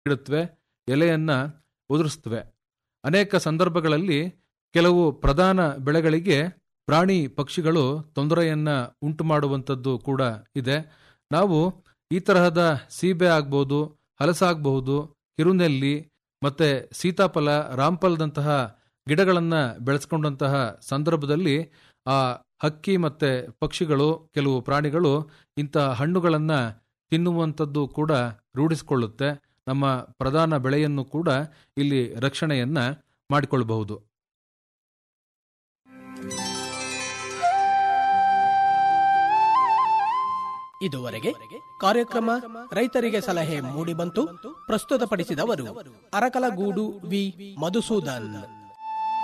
ಇಡುತ್ತವೆ ಎಲೆಯನ್ನ ಉದುರಿಸ್ತವೆ ಅನೇಕ ಸಂದರ್ಭಗಳಲ್ಲಿ ಕೆಲವು ಪ್ರಧಾನ ಬೆಳೆಗಳಿಗೆ ಪ್ರಾಣಿ ಪಕ್ಷಿಗಳು ತೊಂದರೆಯನ್ನ ಉಂಟು ಮಾಡುವಂಥದ್ದು ಕೂಡ ಇದೆ ನಾವು ಈ ತರಹದ ಸೀಬೆ ಆಗ್ಬೋದು ಹಲಸಾಗಬಹುದು ಕಿರುನೆಲ್ಲಿ ಮತ್ತೆ ಸೀತಾಫಲ ರಾಂಫಲದಂತಹ ಗಿಡಗಳನ್ನ ಬೆಳೆಸ್ಕೊಂಡಂತಹ ಸಂದರ್ಭದಲ್ಲಿ ಆ ಹಕ್ಕಿ ಮತ್ತೆ ಪಕ್ಷಿಗಳು ಕೆಲವು ಪ್ರಾಣಿಗಳು ಇಂತಹ ಹಣ್ಣುಗಳನ್ನ ತಿನ್ನುವಂಥದ್ದು ಕೂಡ ರೂಢಿಸಿಕೊಳ್ಳುತ್ತೆ ನಮ್ಮ ಪ್ರಧಾನ ಬೆಳೆಯನ್ನು ಕೂಡ ಇಲ್ಲಿ ರಕ್ಷಣೆಯನ್ನ ಮಾಡಿಕೊಳ್ಳಬಹುದು ಇದುವರೆಗೆ ಕಾರ್ಯಕ್ರಮ ರೈತರಿಗೆ ಸಲಹೆ ಮೂಡಿಬಂತು ಪ್ರಸ್ತುತಪಡಿಸಿದವರು ಅರಕಲಗೂಡು ವಿ ಮಧುಸೂದನ್